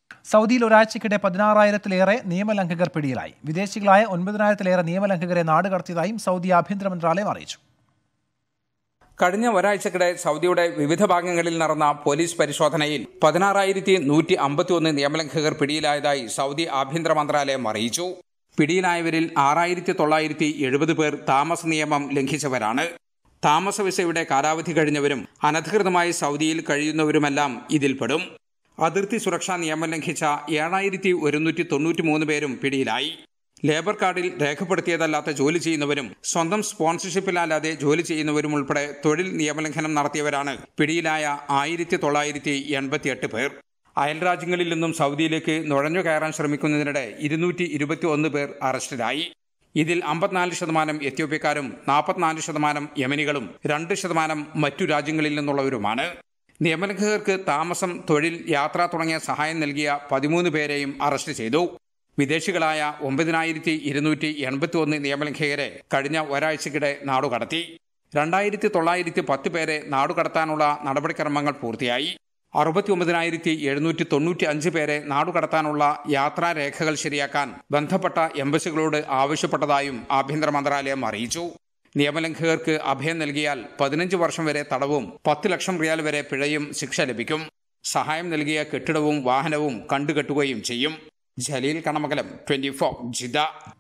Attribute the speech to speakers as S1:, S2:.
S1: സൗദിയിൽ ഒരാഴ്ചക്കിടെ പതിനാറായിരത്തിലേറെ നിയമലംഘകർ പിടിയിലായി വിദേശികളായ ഒൻപതിനായിരത്തിലേറെ നിയമലംഘകരെ നാടുകടത്തിയതായും സൗദി ആഭ്യന്തര മന്ത്രാലയം അറിയിച്ചു
S2: കഴിഞ്ഞ ഒരാഴ്ചക്കിടെ സൗദിയുടെ വിവിധ ഭാഗങ്ങളിൽ നടന്ന പോലീസ് പരിശോധനയിൽ പതിനാറായിരത്തി നൂറ്റി അമ്പത്തിയൊന്ന് നിയമലംഘകർ പിടിയിലായതായി സൗദി ആഭ്യന്തര മന്ത്രാലയം അറിയിച്ചു പിടിയിലായവരിൽ ആറായിരത്തി തൊള്ളായിരത്തി എഴുപത് പേർ താമസ നിയമം ലംഘിച്ചവരാണ് താമസ വിസയുടെ കാലാവധി കഴിഞ്ഞവരും അനധികൃതമായി സൗദിയിൽ കഴിയുന്നവരുമെല്ലാം ഇതിൽപ്പെടും അതിർത്തി സുരക്ഷാ നിയമം ലംഘിച്ച ഏഴായിരത്തി ഒരുന്നൂറ്റി തൊണ്ണൂറ്റി മൂന്ന് പേരും പിടിയിലായി ലേബർ കാർഡിൽ രേഖപ്പെടുത്തിയതല്ലാത്ത ജോലി ചെയ്യുന്നവരും സ്വന്തം സ്പോൺസർഷിപ്പിലല്ലാതെ ജോലി ചെയ്യുന്നവരും ഉൾപ്പെടെ തൊഴിൽ നിയമലംഘനം നടത്തിയവരാണ് പിടിയിലായ ആയിരത്തി തൊള്ളായിരത്തി എൺപത്തിയെട്ട് പേർ അയൽരാജ്യങ്ങളിൽ നിന്നും സൗദിയിലേക്ക് നുഴഞ്ഞു കയറാൻ ശ്രമിക്കുന്നതിനിടെ ഇരുന്നൂറ്റി ഇരുപത്തി ഒന്ന് പേർ അറസ്റ്റിലായി ഇതിൽ അമ്പത്തിനാല് ശതമാനം എത്യോപ്യക്കാരും നാൽപ്പത്തിനാല് ശതമാനം യമനികളും രണ്ട് ശതമാനം മറ്റു രാജ്യങ്ങളിൽ നിന്നുള്ളവരുമാണ് നിയമലംഘകർക്ക് താമസം തൊഴിൽ യാത്ര തുടങ്ങിയ സഹായം നൽകിയ പതിമൂന്ന് പേരെയും അറസ്റ്റ് ചെയ്തു വിദേശികളായ ഒമ്പതിനായിരത്തി ഇരുന്നൂറ്റി എൺപത്തി ഒന്ന് നിയമലംഘകരെ കഴിഞ്ഞ ഒരാഴ്ചക്കിടെ നാടുകടത്തി രണ്ടായിരത്തി തൊള്ളായിരത്തി പത്ത് പേരെ നാടുകടത്താനുള്ള നടപടിക്രമങ്ങൾ പൂർത്തിയായി അറുപത്തി ഒമ്പതിനായിരത്തി എഴുന്നൂറ്റി തൊണ്ണൂറ്റി അഞ്ച് പേരെ നാടുകടത്താനുള്ള യാത്രാരേഖകൾ ശരിയാക്കാൻ ബന്ധപ്പെട്ട എംബസികളോട് ആവശ്യപ്പെട്ടതായും ആഭ്യന്തര മന്ത്രാലയം അറിയിച്ചു നിയമലംഘകർക്ക് അഭയം നൽകിയാൽ പതിനഞ്ച് വർഷം വരെ തടവും പത്ത് ലക്ഷം റിയാൽ വരെ പിഴയും ശിക്ഷ ലഭിക്കും സഹായം നൽകിയ കെട്ടിടവും വാഹനവും കണ്ടുകെട്ടുകയും ചെയ്യും ജലീൽ കണമകലം ട്വന്റി ഫോർ ജിദ